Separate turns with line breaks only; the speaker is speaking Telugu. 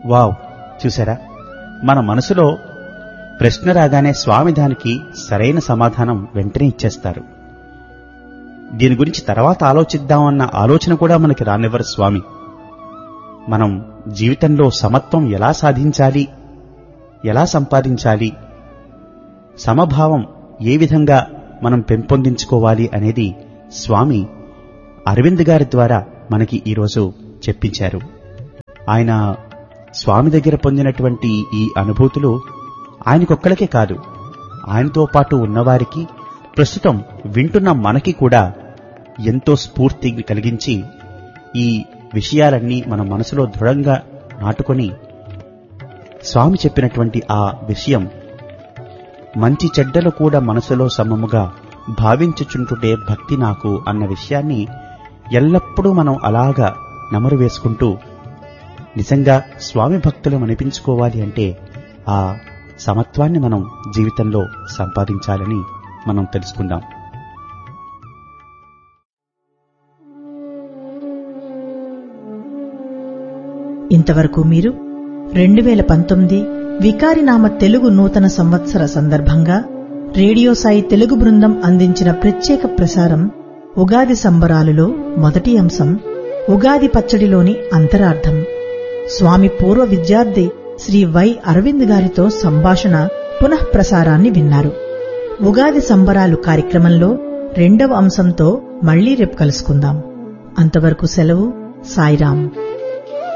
వావ్ చూసారా మన మనసులో ప్రశ్న రాగానే స్వామి దానికి సరైన సమాధానం వెంటనే ఇచ్చేస్తారు దీని గురించి తర్వాత ఆలోచిద్దామన్న ఆలోచన కూడా మనకి రానివ్వరు స్వామి మనం జీవితంలో సమత్వం ఎలా సాధించాలి ఎలా సంపాదించాలి సమభావం ఏ విధంగా మనం పెంపొందించుకోవాలి అనేది స్వామి అరవింద్ గారి ద్వారా మనకి ఈరోజు చెప్పించారు ఆయన స్వామి దగ్గర పొందినటువంటి ఈ అనుభూతులు ఆయనకొక్కడికే కాదు ఆయనతో పాటు ఉన్నవారికి ప్రస్తుతం వింటున్న మనకి కూడా ఎంతో స్ఫూర్తి కలిగించి ఈ విషయాలన్నీ మన మనసులో దృఢంగా నాటుకొని స్వామి చెప్పినటువంటి ఆ విషయం మంచి చెడ్డలు కూడా మనసులో సమముగా భావించుచుంటుంటే భక్తి నాకు అన్న విషయాన్ని ఎల్లప్పుడూ మనం అలాగా నమరు వేసుకుంటూ నిజంగా స్వామి భక్తులు అనిపించుకోవాలి అంటే ఆ సమత్వాన్ని మనం జీవితంలో సంపాదించాలని మనం తెలుసుకుందాం
ఇంతవరకు మీరు రెండు వేల పంతొమ్మిది వికారినామ తెలుగు నూతన సంవత్సర సందర్భంగా రేడియో సాయి తెలుగు బృందం అందించిన ప్రత్యేక ప్రసారం ఉగాది సంబరాలులో మొదటి అంశం ఉగాది పచ్చడిలోని అంతరార్థం స్వామి పూర్వ విద్యార్థి శ్రీ వై అరవింద్ గారితో సంభాషణ పునః ప్రసారాన్ని విన్నారు ఉగాది సంబరాలు కార్యక్రమంలో రెండవ అంశంతో మళ్లీ రేపు కలుసుకుందాం అంతవరకు సెలవు సాయిరాం